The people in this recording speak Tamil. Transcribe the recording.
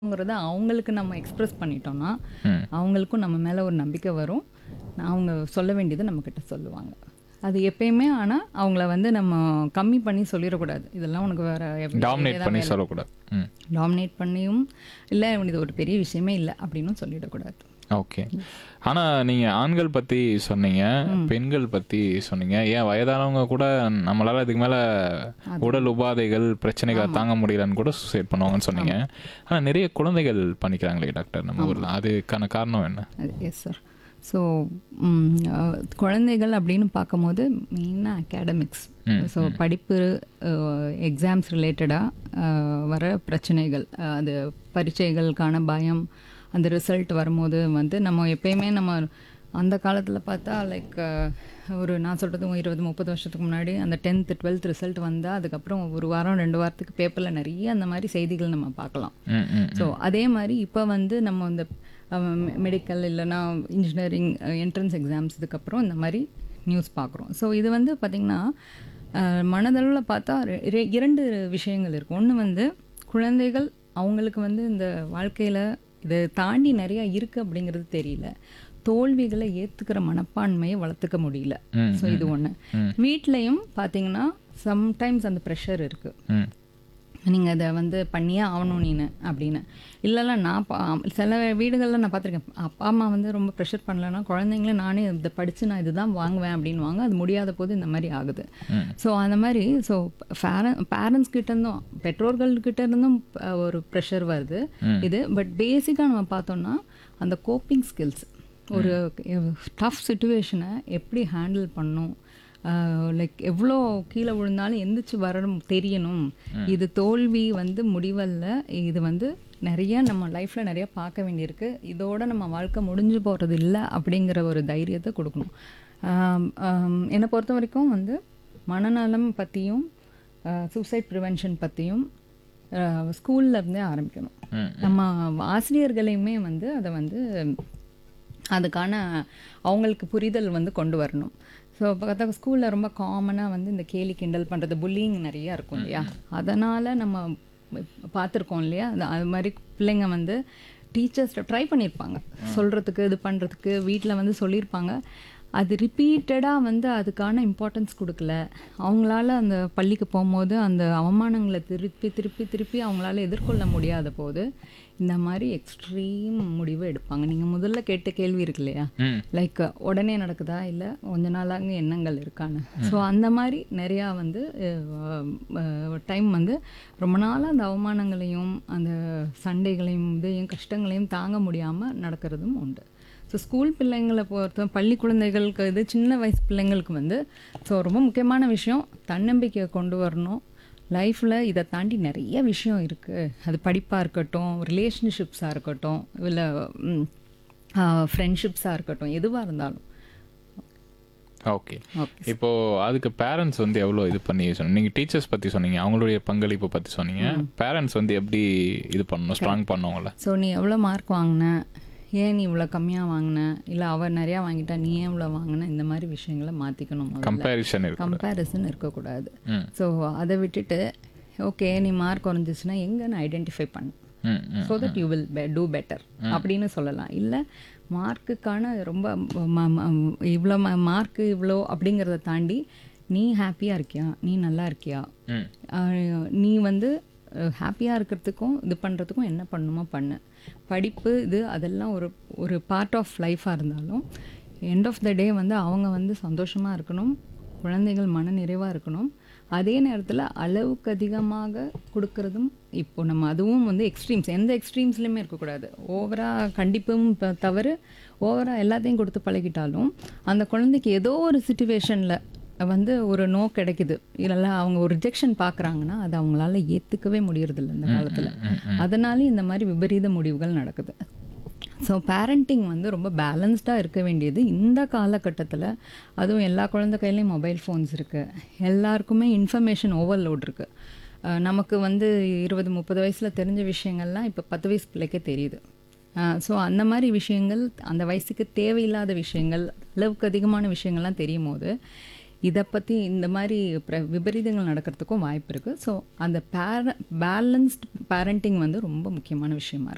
ங்கிறத அவங்களுக்கு நம்ம எக்ஸ்பிரஸ் பண்ணிட்டோம்னா ம். அவங்களுக்கும் நம்ம மேலே ஒரு நம்பிக்கை வரும் அவங்க சொல்ல வேண்டியதை நம்மக்கிட்ட சொல்லுவாங்க அது எப்பயுமே ஆனால் அவங்கள வந்து நம்ம கம்மி பண்ணி சொல்லிடக்கூடாது இதெல்லாம் உனக்கு வேற டாமினேட் பண்ணி சொல்லக்கூடாது ம் டாமினேட் பண்ணியும் இல்லை இது ஒரு பெரிய விஷயமே இல்லை அப்படின்னும் சொல்லிடக்கூடாது ஓகே ஆனா நீங்க ஆண்கள் பத்தி சொன்னீங்க பெண்கள் பத்தி சொன்னீங்க ஏன் வயதானவங்க கூட நம்மளால இதுக்கு மேல உடல் உபாதைகள் பிரச்சனைகளை தாங்க முடியலன்னு கூட சூசைட் பண்ணுவாங்கன்னு சொன்னீங்க ஆனா நிறைய குழந்தைகள் பண்ணிக்கிறாங்களே டாக்டர் நம்ம ஊர்ல அதுக்கான காரணம் என்ன அது எஸ் சார் ஸோ குழந்தைகள் அப்படின்னு பார்க்கும்போது மெயினாக அகாடமிக்ஸ் ஸோ படிப்பு எக்ஸாம்ஸ் ரிலேட்டடாக வர பிரச்சனைகள் அஹ், அது பரீட்சைகளுக்கான பயம் அந்த ரிசல்ட் வரும்போது வந்து நம்ம எப்பயுமே நம்ம அந்த காலத்தில் பார்த்தா லைக் ஒரு நான் சொல்கிறது இருபது முப்பது வருஷத்துக்கு முன்னாடி அந்த டென்த்து டுவெல்த் ரிசல்ட் வந்தால் அதுக்கப்புறம் ஒரு வாரம் ரெண்டு வாரத்துக்கு பேப்பரில் நிறைய அந்த மாதிரி செய்திகள் நம்ம பார்க்கலாம் ம் ம் ஸோ அதே மாதிரி இப்போ வந்து நம்ம இந்த மெடிக்கல் இல்லைன்னா இன்ஜினியரிங் என்ட்ரன்ஸ் எக்ஸாம்ஸ் இதுக்கப்புறம் இந்த மாதிரி நியூஸ் பார்க்குறோம் ஸோ இது வந்து பார்த்திங்கன்னா மனதளவில் பார்த்தா ரெ- ரெ- இரண்டு விஷயங்கள் இருக்குது ஒன்று வந்து குழந்தைகள் அவங்களுக்கு வந்து இந்த வாழ்க்கையில் இதை தாண்டி நிறையா இருக்குது அப்படிங்கிறது தெரியல தோல்விகளை ஏற்றுக்கிற மனப்பான்மையை வளர்த்துக்க முடியல ம், ஸோ இது ஒன்று வீட்லேயும் பார்த்தீங்கன்னா சம்டைம்ஸ் அந்த ப்ரெஷர் இருக்குது ம் நீங்கள் அதை வந்து பண்ணியே ஆகணும் நீனு அப்படின்னு இல்லைல்ல நான் பா சில வீடுகளில் நான் பார்த்துருக்கேன் அப்பா அம்மா வந்து ரொம்ப ப்ரெஷர் பண்ணலன்னா குழந்தைங்கள நானே இதை படித்து நான் இதுதான் வாங்குவேன் அப்படின்னு வாங்க அது முடியாத போது இந்த மாதிரி ஆகுது ஸோ அந்த மாதிரி ஸோ பேரண்ட்ஸ் கிட்ட இருந்தும் பெற்றோர்கள் கிட்ட இருந்தும் அஹ், ஒரு ப்ரெஷர் வருது இது பட் பேசிக்காக நம்ம பார்த்தோம்னா அந்த கோப்பிங் ஸ்கில்ஸ் ஒரு டஃப் சுச்சுவேஷனை எப்படி ஹேண்டில் பண்ணும் லைக் எவ்வளோ கீழே விழுந்தாலும் எந்திரிச்சு வரணும் தெரியணும் இது தோல்வி வந்து முடிவல்ல இது வந்து நிறைய நம்ம லைஃப்பில் நிறைய பார்க்க வேண்டியிருக்கு இதோட நம்ம வாழ்க்கை முடிஞ்சு போகிறது இல்லை அப்படிங்கிற ஒரு தைரியத்தை கொடுக்கணும் ஆம், ஆம், என்னை பொறுத்த வரைக்கும் வந்து மனநலம் பற்றியும் சூசைட் ப்ரிவென்ஷன் பற்றியும் ஸ்கூல்ல இருந்தே ஆரம்பிக்கணும் ம். நம்ம ஆசிரியர்களையுமே வந்து அதை வந்து அதுக்கான அவங்களுக்கு புரிதல் வந்து கொண்டு வரணும் ஸோ இப்போ பார்த்தா ஸ்கூலில் ரொம்ப காமனாக வந்து இந்த கேலி கிண்டல் பண்ணுறது புல்லிங் நிறையா இருக்கும் இல்லையா அதனால் நம்ம பார்த்துருக்கோம் இல்லையா அது அது மாதிரி பிள்ளைங்க வந்து டீச்சர்ஸ் ட்ரை பண்ணியிருப்பாங்க சொல்கிறதுக்கு இது பண்ணுறதுக்கு வீட்டில் வந்து சொல்லியிருப்பாங்க அது ரிப்பீட்டடாக வந்து அதுக்கான இம்பார்ட்டன்ஸ் கொடுக்கல அவங்களால அந்த பள்ளிக்கு போகும்போது அந்த அவமானங்களை திருப்பி திருப்பி திருப்பி அவங்களால எதிர்கொள்ள முடியாத போது இந்த மாதிரி எக்ஸ்ட்ரீம் முடிவு எடுப்பாங்க நீங்கள் முதல்ல கேட்ட கேள்வி இருக்கு இல்லையா ம் லைக் உடனே நடக்குதா இல்லை கொஞ்ச நாளாக எண்ணங்கள் இருக்கான்னு ஸோ அந்த மாதிரி நிறையா வந்து டைம் வந்து ரொம்ப நாளாக அந்த அவமானங்களையும் அந்த சண்டைகளையும் இதையும் கஷ்டங்களையும் தாங்க முடியாமல் நடக்கிறதும் உண்டு ஸோ ஸ்கூல் பிள்ளைங்களை பொறுத்த பள்ளி குழந்தைகளுக்கு இது சின்ன வயசு பிள்ளைங்களுக்கு வந்து ஸோ ரொம்ப முக்கியமான விஷயம் தன்னம்பிக்கையை கொண்டு வரணும் லைஃப்பில் இதை தாண்டி நிறைய விஷயம் இருக்குது அது படிப்பாக இருக்கட்டும் ரிலேஷன்ஷிப்ஸாக இருக்கட்டும் இல்லை ஃப்ரெண்ட்ஷிப்ஸாக இருக்கட்டும் எதுவாக இருந்தாலும் ஓகே ஓகே இப்போ அதுக்கு பேரண்ட்ஸ் வந்து எவ்வளோ இது பண்ணி சொன்னீங்க நீங்கள் டீச்சர்ஸ் பற்றி சொன்னீங்க அவங்களுடைய பங்களிப்பு பற்றி சொன்னீங்க பேரண்ட்ஸ் வந்து எப்படி இது பண்ணணும் ஸ்ட்ராங் பண்ணுவாங்கல்ல ஸோ நீ எவ்வளோ மார்க் வாங்கின ஏன் நீ இவ்வளோ கம்மியாக வாங்கின இல்லை அவள் நிறையா வாங்கிட்டா நீ ஏன் இவ்வளோ வாங்கின இந்த மாதிரி விஷயங்களை மாற்றிக்கணும் முதல்ல கம்பேரிஷன் இருக்கு கம்பேரிசன் இருக்கக்கூடாது ம். ஸோ அதை விட்டுட்டு ஓகே நீ மார்க் குறைஞ்சிச்சுன்னா எங்கன்னு ஐடென்டிஃபை பண்ணு hmm hmm so that you will do better அப்படின்னு சொல்லலாம் இல்லை மார்க்குக்கான ரொம்ப இவ்வளோ மார்க்கு இவ்வளோ அப்படிங்கிறத தாண்டி நீ ஹாப்பியாக இருக்கியா நீ நல்லா இருக்கியா ம் ஆஹ் நீ வந்து ஹாப்பியாக இருக்கிறதுக்கும் இது பண்ணுறதுக்கும் என்ன பண்ணணுமோ பண்ணு படிப்பு இது அதெல்லாம் ஒரு ஒரு பார்ட் ஆஃப் லைஃபாக இருந்தாலும் எண்ட் ஆஃப் த டே வந்து அவங்க வந்து சந்தோஷமாக இருக்கணும் குழந்தைகள் மன நிறைவாக இருக்கணும் அதே நேரத்தில் அளவுக்கு அதிகமாக கொடுக்கறதும் இப்போ நம்ம அதுவும் வந்து எக்ஸ்ட்ரீம்ஸ் எந்த எக்ஸ்ட்ரீம்ஸ்லையுமே இருக்கக்கூடாது ஓவராக கண்டிப்பும் த- தவறு ஓவராக எல்லாத்தையும் கொடுத்து பழகிட்டாலும் அந்த குழந்தைக்கு ஏதோ ஒரு சுச்சுவேஷனில் வந்து ஒரு நோ கிடைக்குது இல்லைல்ல அவங்க ஒரு ரிஜெக்ஷன் பார்க்குறாங்கன்னா அது அவங்களால ஏற்றுக்கவே முடியறதில்ல இந்த காலத்தில் அதனாலே இந்த மாதிரி விபரீத முடிவுகள் நடக்குது ஸோ பேரண்டிங் வந்து ரொம்ப பேலன்ஸ்டாக இருக்க வேண்டியது இந்த காலகட்டத்தில் அதுவும் எல்லா குழந்தை கையிலையும் மொபைல் ஃபோன்ஸ் இருக்குது எல்லாருக்குமே இன்ஃபர்மேஷன் ஓவர்லோட் இருக்குது நமக்கு வந்து இருபது முப்பது வயசில் தெரிஞ்ச விஷயங்கள்லாம் இப்போ பத்து வயசு பிள்ளைக்கே தெரியுது ஸோ அந்த மாதிரி விஷயங்கள் அந்த வயசுக்கு தேவையில்லாத விஷயங்கள் அளவுக்கு அதிகமான விஷயங்கள்லாம் தெரியும் போது இதை பற்றி இந்த மாதிரி பிர- விபரீதங்கள் நடக்கிறதுக்கும் வாய்ப்பு இருக்குது ஸோ அந்த பேர பேலன்ஸ்ட் பேரண்டிங் வந்து ரொம்ப முக்கியமான விஷயமா இருக்கு